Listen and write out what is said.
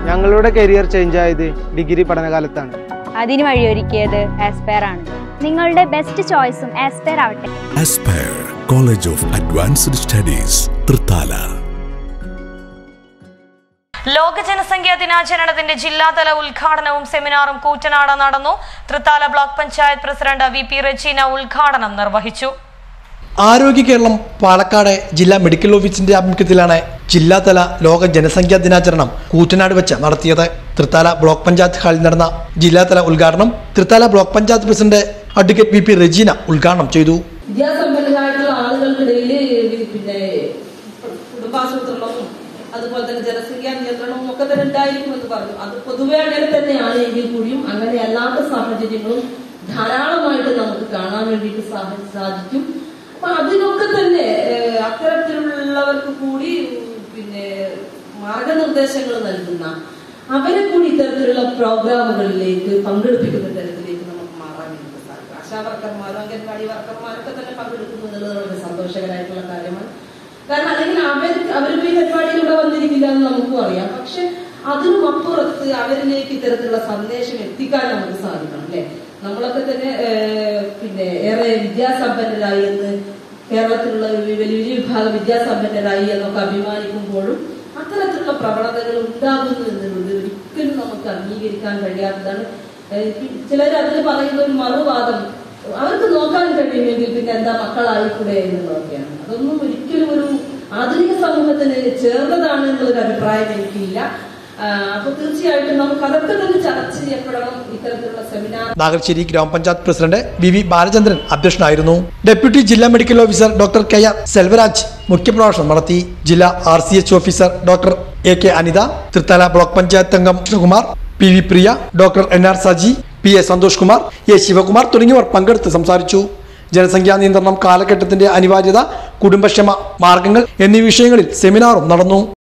ഞങ്ങളുടെ career change ആയത് degree പഠനകാലത്താണ് അതിന് വഴിയൊരുക്കിയത് ആസ്പയർ ആണ് നിങ്ങളുടെ ബെസ്റ്റ് ചോയ്സും ആസ്പെയർ ആവട്ടെ Aspire College of Advanced Studies, Trithala. ലോക ജനസംഖ്യാ ദിനാചരണത്തിന്റെ ജില്ലാതല ഉദ്ഘാടനവും സെമിനാറും കൂറ്റനാട് നടന്നു Thrithala block panchayat president V P Rajeena ഉദ്ഘാടനം നിർവഹിച്ചു ആരോഗ്യ കേരളം പാലക്കാട് ജില്ലാ മെഡിക്കൽ ഓഫീസിന്റെ ആഭിമുഖ്യത്തിലാണ് ജില്ലാതല ലോക ജനസംഖ്യാ ദിനാചരണം കൂറ്റനാട് വെച്ച് നടത്തിയത് തൃത്താല ബ്ലോക്ക് പഞ്ചായത്ത് ഹാളിൽ നടന്ന ജില്ലാതല ഉദ്ഘാടനം Thrithala block panchayat president advocate V P Rajeena ഉദ്ഘാടനം ചെയ്തു വിദ്യാസമ്പന്നരായിട്ടുള്ള ആളുകൾക്കിടയിൽ പിന്നെ കുടുംബാസൂത്രണവും അതുപോലെ തന്നെ ജനസംഖ്യാ നിയന്ത്രണവും ഒക്കെ തന്നെ ഉണ്ടായിരിക്കുമെന്ന് പറഞ്ഞു അത് പൊതുവെ അങ്ങനെ തന്നെയാണ് എങ്കിൽ കൂടിയും അങ്ങനെ അല്ലാത്ത സാഹചര്യങ്ങളും ധാരാളമായിട്ട് നമുക്ക് കാണാൻ വേണ്ടിയിട്ട് സാഹ- സാധിക്കും അപ്പൊ അതിനൊക്കെ തന്നെ ഏഹ്, അത്തരത്തിലുള്ളവർക്ക് കൂടി ഉം, പിന്നെ മാർഗനിർദ്ദേശങ്ങൾ നൽകുന്ന അവരെ കൂടി ഇത്തരത്തിലുള്ള പ്രോഗ്രാമുകളിലേക്ക് പങ്കെടുപ്പിക്കുന്ന തരത്തിലേക്ക് നമുക്ക് മാറാൻ വേണ്ടി സാധിക്കും ആശാ വർക്കർമാരും അംഗൻവാടി വർക്കർമാരൊക്കെ തന്നെ പങ്കെടുക്കുന്നു എന്നുള്ളത് വളരെ സന്തോഷകരമായിട്ടുള്ള കാര്യമാണ് കാരണം അല്ലെങ്കിൽ അവർ അവരിപ്പോ ഈ പരിപാടിയിലൂടെ വന്നിരിക്കില്ല എന്ന് നമുക്കും അറിയാം പക്ഷെ അതിനും അപ്പുറത്ത് അവരിലേക്ക് ഇത്തരത്തിലുള്ള സന്ദേശം എത്തിക്കാൻ നമുക്ക് സാധിക്കണം അല്ലെ നമ്മളൊക്കെ തന്നെ ഏഹ്, പിന്നെ ഏറെ വിദ്യാസമ്പന്നരായി എന്ന് കേരളത്തിലുള്ള ഒരു വലിയ വലിയ വിഭാഗം വിദ്യാസമ്പന്നരായി എന്നൊക്കെ അഭിമാനിക്കുമ്പോഴും അത്തരത്തിലുള്ള പ്രവണതകൾ ഉണ്ടാകുന്നു എന്നുള്ളത് ഒരിക്കലും നമുക്ക് അംഗീകരിക്കാൻ കഴിയാത്തതാണ് ചിലർ അതിൽ പറയുന്ന ഒരു മറുവാദം അവർക്ക് നോക്കാൻ കഴിയുമെങ്കിൽ പിന്നെ എന്താ മക്കളായിക്കൂടെ എന്നുള്ളതൊക്കെയാണ് അതൊന്നും ഒരിക്കലും ഒരു ആധുനിക സമൂഹത്തിന് ചേർന്നതാണ് എന്നുള്ളൊരു അഭിപ്രായം എനിക്കില്ല ആ, അപ്പൊ തീർച്ചയായിട്ടും നമുക്ക് അതൊക്കെ തന്നെ ചർച്ച ചെയ്യപ്പെടണം ഇത്തരത്തിലുള്ള സെമിനാർ നാഗർശ്ശേരി ഗ്രാമപഞ്ചായത്ത് പ്രസിഡന്റ് വി വി ബാലചന്ദ്രൻ അധ്യക്ഷനായിരുന്നു ഡെപ്യൂട്ടി ജില്ലാ medical officer doctor K R Selvaraj മുഖ്യപ്രഭാഷണം നടത്തി ജില്ലാ R C H officer doctor A K Anitha Thrithala block panchayat അംഗം Krishnakumar P V Priya doctor N R Saji P A Santhosh Kumar A Sivakumar തുടങ്ങിയവർ പങ്കെടുത്ത് സംസാരിച്ചു ജനസംഖ്യാ നിയന്ത്രണം കാലഘട്ടത്തിന്റെ അനിവാര്യത കുടുംബക്ഷമ മാർഗങ്ങൾ എന്നീ വിഷയങ്ങളിൽ സെമിനാറും നടന്നു